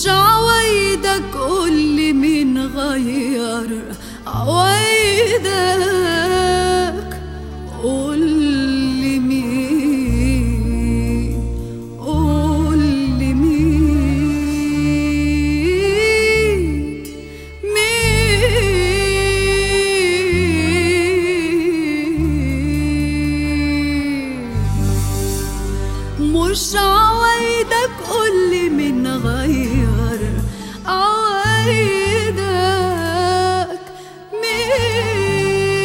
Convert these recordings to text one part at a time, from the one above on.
مش عوايدك قولي مين غير عوايدك قولي مين قولي مين مين مش عوايدك قولي من غير عوايدك مين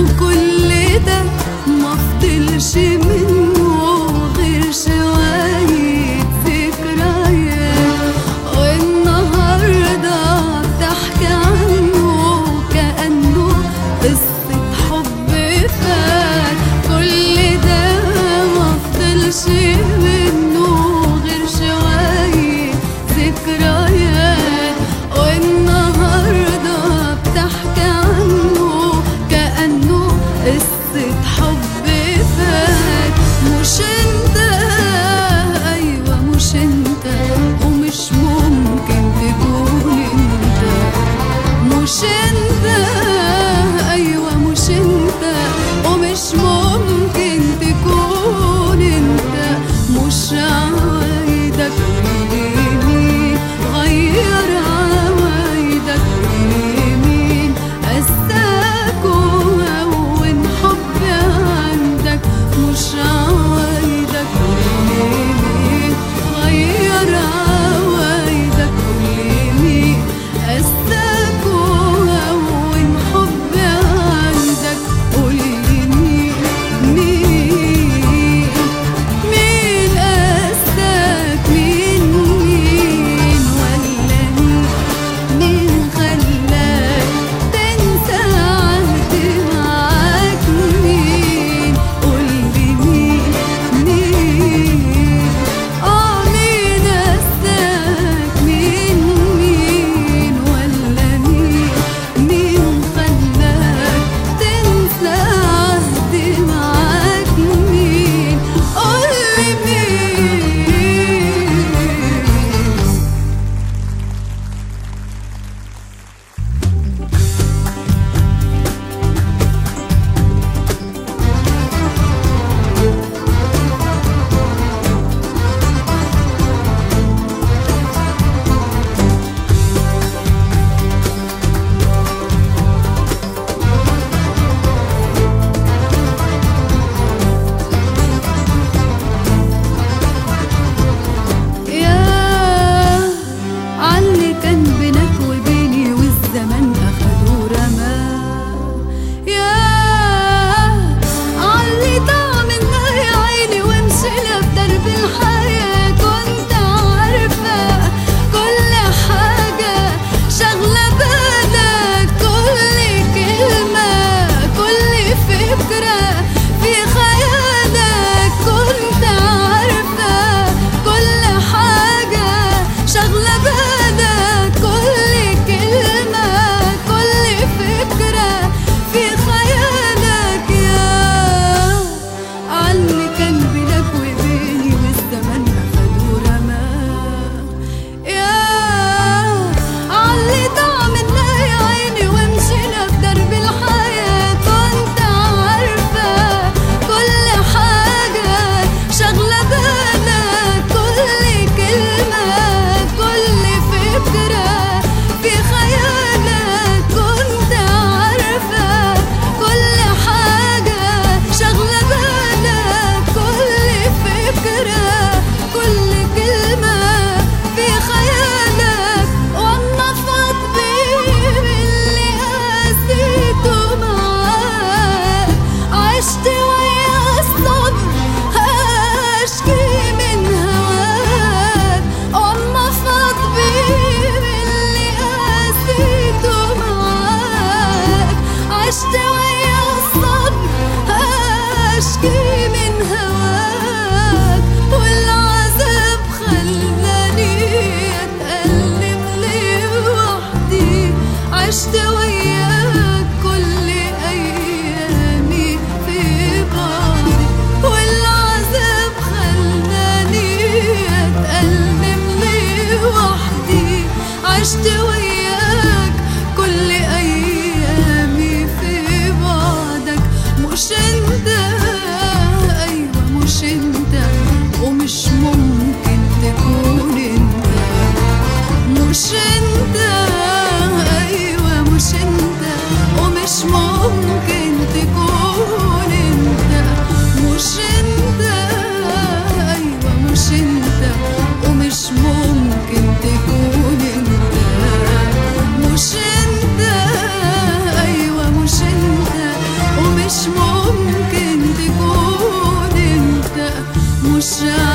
وكل ده ما فضلش منه غير شوية ذكريات والنهاردة بتحكي عنه كأنه قصة حب فات كل ده ما فضلش منه غير شوية ذكريات والنهاردة بتحكي عنه كأنه قصة حب فات مش انت ايوه مش انت ومش ممكن تكون انت مش انت ايوه مش انت ومش ممكن تكون انت مش عوايدك يمين غير عوايدك يمين قساك وهون حب عندك مش عوايدك يمين غير عوايدك يمين قساك وهون حب عندك قول لي مين مين مين قاساك مين مين ولا مين مين خلاك تنسى عهدي معاك مين قولي مين مين اه مين قاساك مين مين ولا مين مين خلاك تنسى عهدي معاك مين قولي مين يا عاللي كان بينك وبيني والزمن أخدوا رماه يا عاللي ضاع منا يا عيني ومشينا بدرب الحياة كنت عارفة كل حاجة شغلة بالك كل كلمة كل فكرة في خيالك كنت عارفة كل حاجة شغلة بالك كل كلمة كل فكرة في خيالك يا عاللي كان بينك وبيني والزمن أخدوا رماه يا عاللي ضاع منا يا عيني ومشينا بدرب الحياة كنت عارفة كل حاجة شغلة بالك كل كلمة كل فكرة في خيالك كنت عارفة كل حاجة شغلة بالك كل فكرة كل كلمة في خيالك ونفض بيه اللي قاسيته معاك عشت ويا الصبر هشكي من هواك ونفض بيه اللي قاسيته معاك عشت ويا الصبر هشكي من هواك والعذاب خلاني اتألم لوحدي عشت وياك كل ايامي في بعدي والعذاب خلاني اتألم لوحدي عشت وياك كل ايامي في بعدك مش انت ايوه مش انت ومش ممكن تكون انت مش انت ايوه مش انت ومش ممكن تكون انت مش انت ايوه مش انت ومش ممكن تكون انت مش انت ايوه مش انت ومش مش ممكن تكون انت مش